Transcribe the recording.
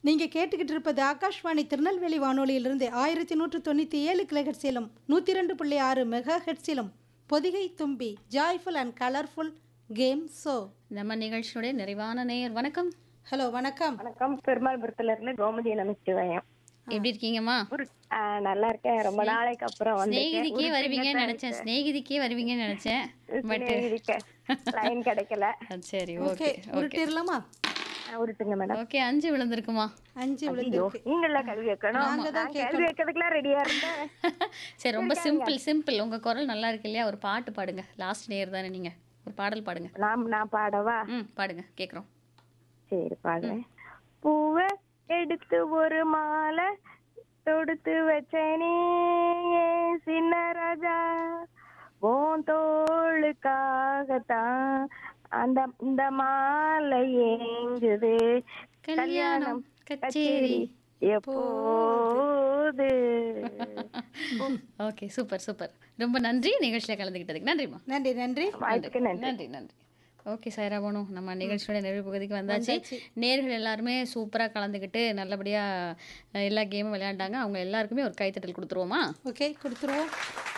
நீங்கள் கேட்டுக்கிட்டு இருப்பது ஆகாஷ்வாணி திருநெல்வேலி வானொலியிலிருந்து ஆயிரத்தி நூற்று தொண்ணூற்றி ஏழு கிலோஹெட்ஸிலும் நூற்றி ரெண்டு புள்ளி ஆறு மெகா ஹெட்ஸிலும் Podhigai Thumbi joyful and colourful game show நம்ம நிகழ்ச்சியுடைய நிறைவான நேயர் வணக்கம் ஹலோ வணக்கம் வணக்கம் பெருமாள்புரத்துல இருந்து கோமதி நமச்சிவாயம் எப்படி இருக்கீங்கம்மா ஆ, நல்லா இருக்கேன் ரொம்ப நாளைக்கு அப்புறம் வந்து ஸ்நேகிதிக்கே வருவீங்கன்னு நினைச்சேன் ஸ்நேகிதிக்கே வருவீங்கன்னு நினைச்சேன் பட் லைன் கிடைக்கல சரி ஓகே ஓகே உருட்டிடலாமா ஆ, உருட்டுங்க மேடம் ஓகே அஞ்சு விழுந்திருக்குமா அஞ்சு ஐயோ விழுந்திருக்கு நீங்கள கல்வி வைக்கணும் நாங்க தான் நான் கேள்வி வைக்கிறதுக்குலாம் ரெடியா இருந்தேன் சரி ரொம்ப சிம்பிள் சிம்பிள் உங்க குரல் நல்லா இருக்கு இல்லையா ஒரு பாட்டு பாடுங்க லாஸ்ட் நேயர் தானே நீங்க ஒரு பாடல் பாடுங்க நான் நான் பாடவா ம் பாடுங்க கேக்குறோம் சரி பாடுறேன் பூவை எடுத்து ஒரு மாலை தொடுத்து வச்சேனே என் சின்ன ராஜா உன் தோளுக்காகத்தான் அந்த இந்த மாலை ஏங்குது கல்யாணம் கச்சேரி எப்போது ஓகே சூப்பர் சூப்பர் ரொம்ப நன்றி நிகழ்ச்சியில கலந்துக்கிட்டதுக்கு நன்றிம்மா நன்றி நன்றி வாய்ப்புக்கு நன்றி நன்றி நன்றி ஓகே சாய்ராபனு நம்ம நிகழ்ச்சியோட நிறைவு பகுதிக்கு வந்தாச்சு நேர்கள் எல்லாருமே சூப்பராக கலந்துக்கிட்டு நல்லபடியாக எல்லா கேமும் விளையாண்டாங்க அவங்க எல்லாருக்குமே ஒரு கைத்தட்டல் கொடுத்துருவோமா ஓகே கொடுத்துருவோம்